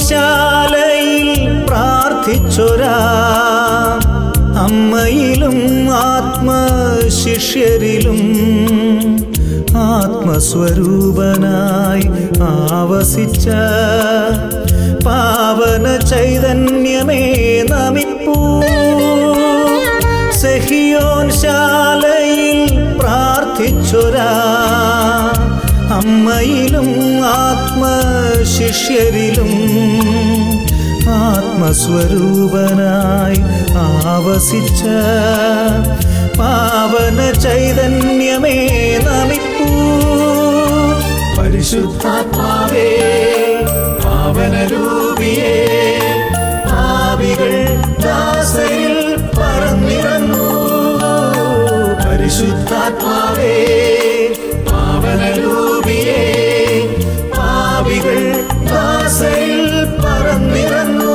ശാലയിൽ പ്രാർത്ഥിച്ചൊരാ അമ്മയിലും ആത്മശിഷ്യരിലും ആത്മസ്വരൂപനായി ആവസിച്ച പാവന ചൈതന്യമേ നമിപ്പൂ സെഹിയോൻ ശാലയിൽ പ്രാർത്ഥിച്ചൊരാ അമ്മയിലും ആത്മശിഷ്യരിലും ആത്മസ്വരൂപനായി ആവസിച്ച പാവന ചൈതന്യമേ നമിപ്പൂ പരിശുദ്ധാത്മാവേ പാവനരൂപിയേ ആവികൾ ദാസരിൽ പറന്നിറങ്ങൂ പരിശുദ്ധാത്മാവേ പാവനരൂപിയേ ആവികൾ ദാസരിൽ പറന്നിറങ്ങൂ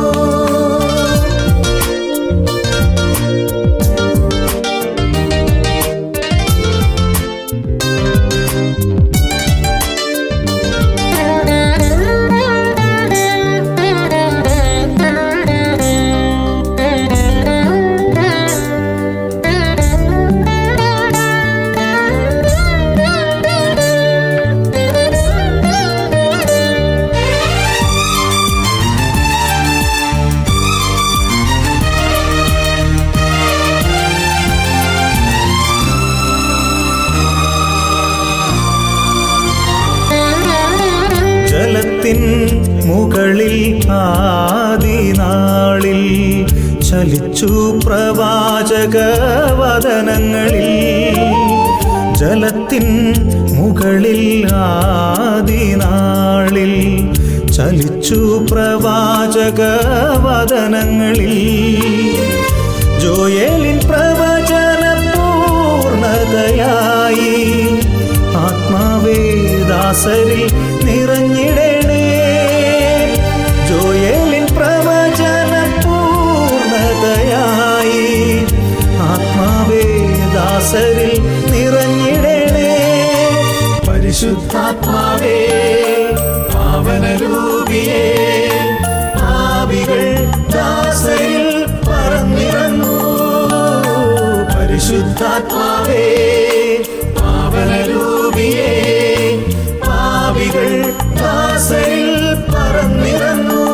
ജലത്തിൻ മുകളിൽ ആദിനാളിൽ ചലിച്ചു പ്രവാചക വദനങ്ങളിൽ ജലത്തിൻ മുകളിൽ ആദിനാളിൽ ചലിച്ചു പ്രവാചക വദനങ്ങളിൽ ജോയേലിൻ പ്രവചന പൂർണതയായി ആത്മാവേ ദാസരിൽ നിറഞ്ഞിടണേ ജോയേലിൻ പ്രവചന പൂർണതയായി ആത്മാവേ ദാസരിൽ നിറഞ്ഞിടണേ പരിശുദ്ധാത്മാവേ പാവനരൂപിയേ ആവികൾ ദാസരിൽ പറന്നിറങ്ങൂ പരിശുദ്ധാത്മാവേ പാവനരൂപിയേ പാവികൾ ദാസരിൽ പറന്നിറങ്ങൂ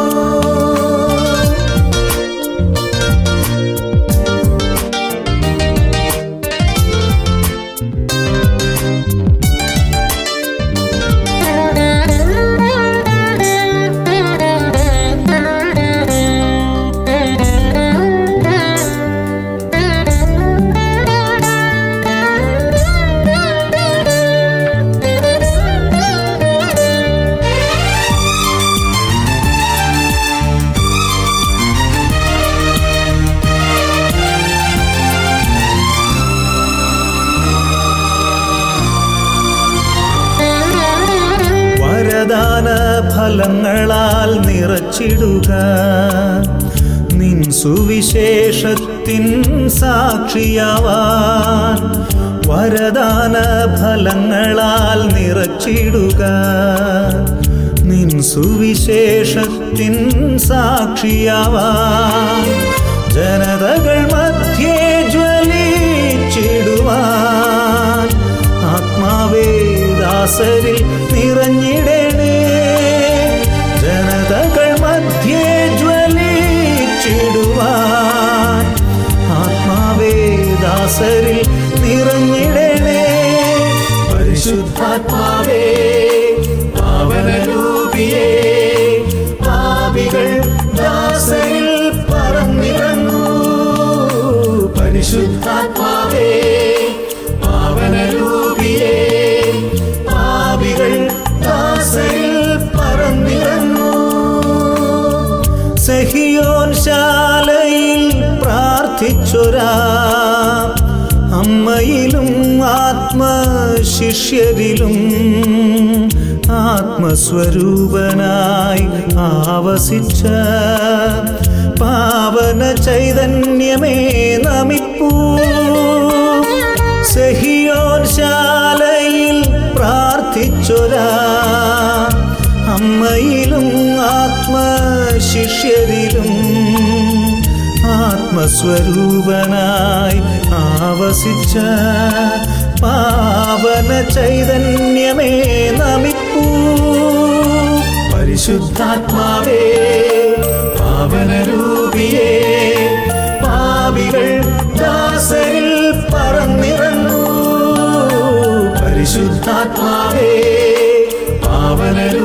വരദാന ഫലങ്ങളാൽ നിറച്ചിടുക നിൻ സുവിശേഷത്തിൻ സാക്ഷിയാവാൻ വരദാന ഫലങ്ങളാൽ നിറച്ചിടുക നിൻ സുവിശേഷത്തിൻ സാക്ഷിയാവാൻ ജനതകൾ മധ്യേ ജ്വലിച്ചിടുവാൻ ആത്മാവേ ദാസരിൽ നിറഞ്ഞിടണേ ജനതകൾ മധ്യേ ജ്വലിച്ചിടുവാൻ ആത്മാവേ ദാസരിൽ നിറഞ്ഞിടണേ പരിശുദ്ധാത്മാവേ പാവനരൂപിയേ പാപികൾ ദാസരിൽ പറന്നിറങ്ങൂ പരിശുദ്ധാത്മാവേ പാവനരൂപിയേ പാപികൾ ദാസരിൽ പറന്നിറങ്ങൂ സഹിയോൻ ശാലയിൽ പ്രാർത്ഥിച്ചൊരാ അമ്മയിലും ആത്മശിഷ്യരിലും ആത്മസ്വരൂപനായി ആവസിച്ച പാവന ചൈതന്യമേ നമിപ്പൂ സഹിയോൻ ശാലയിൽ പ്രാർത്ഥിച്ചൊരാ അമ്മയിലും ആത്മശിഷ്യരിലും ആത്മസ്വരൂപനായി ആവസിച്ച പാവന ചൈതന്യമേ നമിപ്പൂ പരിശുദ്ധാത്മാവേ പാവനരൂപിയേ പാപികൾ ദാസരിൽ പറന്നിറങ്ങൂ പരിശുദ്ധാത്മാവേ പാവനരൂപിയേ